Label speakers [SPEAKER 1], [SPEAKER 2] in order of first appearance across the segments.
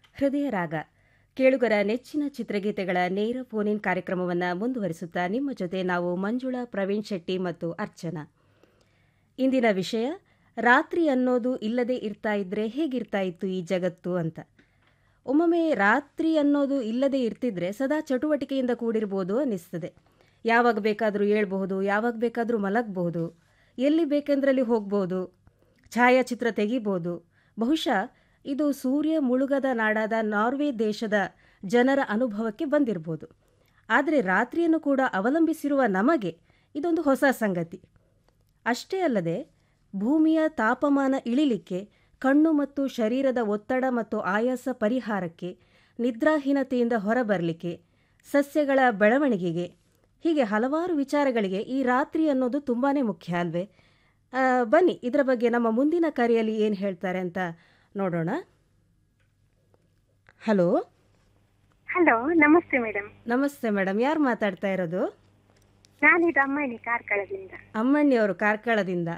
[SPEAKER 1] ಹೃದಯ ರಾಗ ಕೇಳುಗರ ನೆಚ್ಚಿನ ಚಿತ್ರಗೀತೆಗಳ ನೇರ ಫೋನ್ ಇನ್ ಕಾರ್ಯಕ್ರಮವನ್ನು ಮುಂದುವರಿಸುತ್ತಾ ನಿಮ್ಮ ಜೊತೆ ನಾವು ಮಂಜುಳಾ ಪ್ರವೀಣ್ ಶೆಟ್ಟಿ ಮತ್ತು ಅರ್ಚನಾ ಇಂದಿನ ವಿಷಯ ರಾತ್ರಿ ಅನ್ನೋದು ಇಲ್ಲದೆ ಇರ್ತಾ ಇದ್ರೆ ಹೇಗಿರ್ತಾ ಇತ್ತು ಈ ಜಗತ್ತು ಅಂತ ಒಮ್ಮೊಮ್ಮೆ ರಾತ್ರಿ ಅನ್ನೋದು ಇಲ್ಲದೆ ಇರ್ತಿದ್ರೆ ಸದಾ ಚಟುವಟಿಕೆಯಿಂದ ಕೂಡಿರ್ಬೋದು ಅನ್ನಿಸ್ತದೆ ಯಾವಾಗ ಬೇಕಾದರೂ ಏಳಬಹುದು ಯಾವಾಗ ಬೇಕಾದರೂ ಮಲಗಬಹುದು ಎಲ್ಲಿ ಬೇಕೆಂದ್ರಲ್ಲಿ ಹೋಗ್ಬೋದು ಛಾಯಾಚಿತ್ರ ತೆಗಿಬೋದು ಬಹುಶಃ ಇದು ಸೂರ್ಯ ಮುಳುಗದ ನಾಡಾದ ನಾರ್ವೆ ದೇಶದ ಜನರ ಅನುಭವಕ್ಕೆ ಬಂದಿರ್ಬೋದು ಆದರೆ ರಾತ್ರಿಯನ್ನು ಕೂಡ ಅವಲಂಬಿಸಿರುವ ನಮಗೆ ಇದೊಂದು ಹೊಸ ಸಂಗತಿ ಅಷ್ಟೇ ಅಲ್ಲದೆ ಭೂಮಿಯ ತಾಪಮಾನ ಇಳಿಲಿಕ್ಕೆ ಕಣ್ಣು ಮತ್ತು ಶರೀರದ ಒತ್ತಡ ಮತ್ತು ಆಯಾಸ ಪರಿಹಾರಕ್ಕೆ ನಿದ್ರಾಹೀನತೆಯಿಂದ ಹೊರಬರಲಿಕ್ಕೆ ಸಸ್ಯಗಳ ಬೆಳವಣಿಗೆಗೆ ಹೀಗೆ ಹಲವಾರು ವಿಚಾರಗಳಿಗೆ ಈ ರಾತ್ರಿ ಅನ್ನೋದು ತುಂಬಾ ಮುಖ್ಯ ಅಲ್ವೇ ಆ, ಬನ್ನಿ ಇದರ ಬಗ್ಗೆ ನಮ್ಮ ಮುಂದಿನ ಕರೆಯಲ್ಲಿ ಏನು ಹೇಳ್ತಾರೆ ಅಂತ ನೋಡೋಣ ಹಲೋ
[SPEAKER 2] ಹಲೋ ನಮಸ್ತೆ ಮೇಡಮ್
[SPEAKER 1] ನಮಸ್ತೆ ಮೇಡಮ್ ಯಾರು ಮಾತಾಡ್ತಾ ಇರೋದು
[SPEAKER 2] ನಾನಿದು ಅಮ್ಮನಿ ಕಾರ್ಕಳದಿಂದ
[SPEAKER 1] ಅಮ್ಮಣ್ಣಿಯವರು ಕಾರ್ಕಳದಿಂದ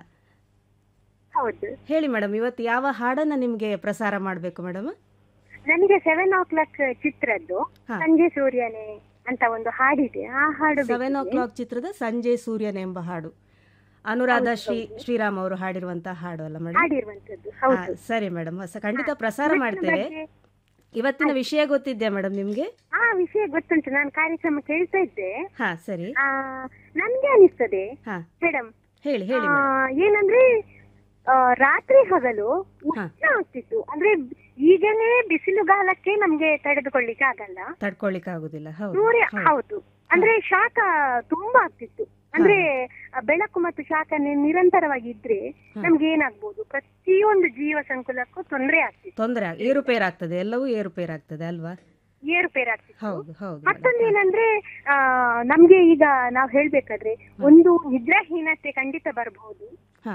[SPEAKER 2] ಹೌದು
[SPEAKER 1] ಹೇಳಿ ಮೇಡಮ್ ಇವತ್ತು ಯಾವ ಹಾಡನ್ನು ನಿಮಗೆ ಪ್ರಸಾರ ಮಾಡಬೇಕು ಮೇಡಮ್
[SPEAKER 2] ನನಗೆ ಸೆವೆನ್ ಓ ಕ್ಲಾಕ್ ಚಿತ್ರದ್ದು
[SPEAKER 1] ಹಾ.
[SPEAKER 2] ಸಂಜೆ ಸೂರ್ಯನೇ ಅಂತ ಒಂದು ಹಾಡಿದೆ ಆ ಹಾಡು
[SPEAKER 1] ಸೆವೆನ್ ಓ
[SPEAKER 2] ಬೇಕಿದೆ.
[SPEAKER 1] ಕ್ಲಾಕ್ ಚಿತ್ರದ ಸಂಜೆ ಸೂರ್ಯನ ಎಂಬ ಹಾಡು ಅನುರಾಧ ಶ್ರೀ ಶ್ರೀರಾಮ್ ಅವರು ಹಾಡಿರುವಂತಹ ಹಾಡು ಅಲ್ಲ ಮೇಡಮ್
[SPEAKER 2] ಹಾಡಿರುವಂತದ್ದು ಹೌದು
[SPEAKER 1] ಸರಿ ಮೇಡಮ್ ಹೊಸ ಖಂಡಿತ ಪ್ರಸಾರ
[SPEAKER 2] ಇವತ್ತಿನ
[SPEAKER 1] ಮಾಡ್ತೇವೆ
[SPEAKER 2] ಬಗ್ಗೆ-
[SPEAKER 1] ಇವತ್ತಿನ ವಿಷಯ ಗೊತ್ತಿದ್ಯಾ ಮೇಡಮ್ ನಿಮಗೆ
[SPEAKER 2] ಆ ವಿಷಯ ಗೊತ್ತುಂಟು ನಾನು ಕಾರ್ಯಕ್ರಮ ಕೇಳ್ತಾ ಇದ್ದೆ
[SPEAKER 1] ಹಾ ಸರಿ
[SPEAKER 2] ಆ ನನ್ಗೆ ಅನಿಸ್ತದೆ
[SPEAKER 1] ಹಾ
[SPEAKER 2] ಮೇಡಮ್
[SPEAKER 1] ಹೇಳಿ ಹೇಳಿ
[SPEAKER 2] ಆ,
[SPEAKER 1] ಮೇಡಮ್
[SPEAKER 2] ಏನಂದ್ರೆ ಆ, ರಾತ್ರಿ ಹಗಲು
[SPEAKER 1] ಹಾ.
[SPEAKER 2] ಉಷ್ಣ ಆಗ್ತಿತ್ತು ಅಂದ್ರೆ ಈಗಲೇ ಬಿಸಿಲುಗಾಲಕ್ಕೆ ನಮ್ಗೆ ತಡೆದುಕೊಳ್ಳಿಕ್ಕೆ ಆಗಲ್ಲ
[SPEAKER 1] ತಡ್ಕೊಳ್ಲಿಕ್ಕೆ ಆಗುದಿಲ್ಲ ಹೌದು
[SPEAKER 2] ಸೂರ್ಯ
[SPEAKER 1] ಹೌದು.
[SPEAKER 2] ಹೌದು ಅಂದ್ರೆ ಶಾಖ ತುಂಬಾ ಆಗ್ತಿತ್ತು ಅಂದ್ರೆ ಆ ಬೆಳಕು ಮತ್ತು ಶಾಖ ನಿ- ನಿರಂತರವಾಗಿ ಇದ್ರೆ
[SPEAKER 1] ಹಾ.
[SPEAKER 2] ನಮ್ಗೆ ಏನಾಗ್ಬೋದು ಪ್ರತಿಯೊಂದು ಜೀವ ಸಂಕುಲಕ್ಕೂ ತೊಂದರೆ ಆಗ್ತಿತ್ತು
[SPEAKER 1] ತೊಂದರೆ ಆಗ್- ಏರುಪೇರಾಗ್ತದೆ ಎಲ್ಲವೂ ಏರುಪೇರಾಗ್ತದೆ ಅಲ್ವಾ
[SPEAKER 2] ಏರುಪೇರಾಗ್ತಿತ್ತು
[SPEAKER 1] ಹೌದು ಹೌದು ಮೇಡಮ್.
[SPEAKER 2] ಮತ್ತೊಂದು ಏನಂದ್ರೆ ಆ ನಮ್ಗೆ ಈಗ ನಾವ್ ಹೇಳ್ಬೇಕಾದ್ರೆ ಒಂದು ನಿದ್ರಾಹೀನತೆ ಖಂಡಿತ ಬರಬಹುದು
[SPEAKER 1] ಹಾ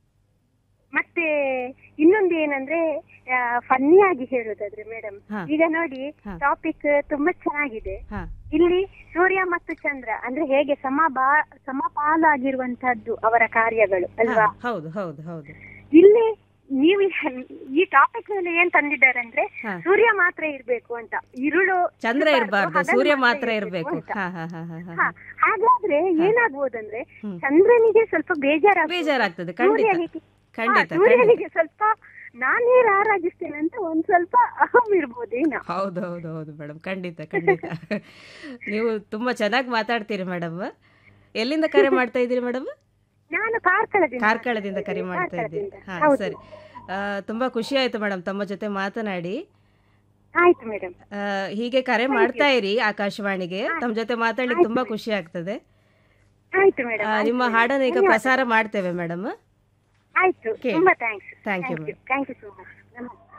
[SPEAKER 2] ಮತ್ತೆ ಇನ್ನೊಂದು ಏನಂದ್ರೆ ಫನ್ನಿ ಆಗಿ ಹೇಳೋದಾದ್ರೆ ಮೇಡಮ್
[SPEAKER 1] ಹಾ.
[SPEAKER 2] ಈಗ ನೋಡಿ
[SPEAKER 1] ಹಾ.
[SPEAKER 2] ಟಾಪಿಕ್ ತುಂಬಾ ಚೆನ್ನಾಗಿದೆ
[SPEAKER 1] ಹಾ
[SPEAKER 2] ಇಲ್ಲಿ ಸೂರ್ಯ ಮತ್ತು ಚಂದ್ರ ಅಂದ್ರೆ ಹೇಗೆ ಸಮಬಾ ಸಮಪಾಲಾಗಿರುವಂತಹದ್ದು ಅವರ ಕಾರ್ಯಗಳು ಅಲ್ವಾ
[SPEAKER 1] ಹಾ, ಹೌದು ಹೌದು ಹೌದು
[SPEAKER 2] ಇಲ್ಲಿ ನೀವು ಈ ಟಾಪಿಕ್ ಮೇಲೆ ಏನ್ ತಂದಿದ್ದಾರೆ ಅಂದ್ರೆ
[SPEAKER 1] ಹಾ.
[SPEAKER 2] ಸೂರ್ಯ ಮಾತ್ರ ಇರ್ಬೇಕು ಅಂತ ಇರುಳು
[SPEAKER 1] ಚಂದ್ರ
[SPEAKER 2] ಇರ್ಬಾರ್ದು,
[SPEAKER 1] ಇರಬಾರ್ದು
[SPEAKER 2] ಹಗಲು
[SPEAKER 1] ಸೂರ್ಯ ಮಾತ್ರ ಇರಬೇಕು
[SPEAKER 2] ಅಂತ.
[SPEAKER 1] ಹಾ ಹಾ ಹಾ ಹಾ ಹಾ
[SPEAKER 2] ಹಾ, ಹಾಗಾದ್ರೆ ಏನಾಗ್ಬೋದಂದ್ರೆ
[SPEAKER 1] ಹ್ಮ್.
[SPEAKER 2] ಚಂದ್ರನಿಗೆ ಸ್ವಲ್ಪ ಬೇಜಾರಾಗ
[SPEAKER 1] ಬೇಜಾರಾಗ್ತದೆ ಖಂಡಿತ
[SPEAKER 2] ಸೂರ್ಯನಿಗೆ ಹಾ,
[SPEAKER 1] ಖಂಡಿತ ಖಂಡಿತ
[SPEAKER 2] ಸೂರ್ಯನಿಗೆ ಸ್ವಲ್ಪ ನಾನೇ ಆರಾಧಿಸ್ತೇನೆ ಅಂತ ಒಂದ್ ಸ್ವಲ್ಪ ಅಹಂ ಇರ್ಬೋದೇನೋ
[SPEAKER 1] ಹೌದು ಹೌದು ಹೌದು ಮೇಡಮ್ ಖಂಡಿತ ಖಂಡಿತ ನೀವು ತುಂಬಾ ಚೆನ್ನಾಗಿ ಮಾತಾಡ್ತೀರಿ ಮೇಡಮ್ ಎಲ್ಲಿಂದ ಕರೆ ಮಾಡ್ತಾ ಇದ್ದೀರಿ ಮೇಡಮ್
[SPEAKER 2] ನಾನು ಕಾರ್ಕಳದಿಂದ
[SPEAKER 1] ಕಾರ್ಕಳದಿಂದ ಕರೆ ಮಾಡ್ತಾ ಇದ್ದೀರಿ
[SPEAKER 2] ಕಾರ್ಕಳದಿಂದ.
[SPEAKER 1] ಹಾ
[SPEAKER 2] ಹೌದು.
[SPEAKER 1] ಸರಿ ಆ, ತುಂಬಾ ಖುಷಿ ಆಯ್ತು ಮೇಡಮ್ ತಮ್ಮ ಜೊತೆ ಮಾತನಾಡಿ
[SPEAKER 2] ಆಯ್ತು ಮೇಡಮ್
[SPEAKER 1] ಆ, ಹೀಗೆ ಕರೆ ಮಾಡ್ತಾ ಇರಿ ಆಕಾಶವಾಣಿಗೆ ತಮ್ಮ ಜೊತೆ ಮಾತಾಡ್ಲಿಕ್ಕೆ ತುಂಬಾ ಖುಷಿ ಆಗ್ತದೆ
[SPEAKER 2] ಆಯ್ತು
[SPEAKER 1] ಆ,
[SPEAKER 2] ಮೇಡಮ್
[SPEAKER 1] ನಿಮ್ಮ ಹಾಡನ್ನು ಈಗ ಪ್ರಸಾರ ಮಾಡ್ತೇವೆ ಮೇಡಮ್
[SPEAKER 2] ಆಯ್ತು
[SPEAKER 1] ಕೇಳಿ.
[SPEAKER 2] ತುಂಬಾ thanks
[SPEAKER 1] Thank you,
[SPEAKER 2] thank you thank you so much ನಮಸ್ತೆ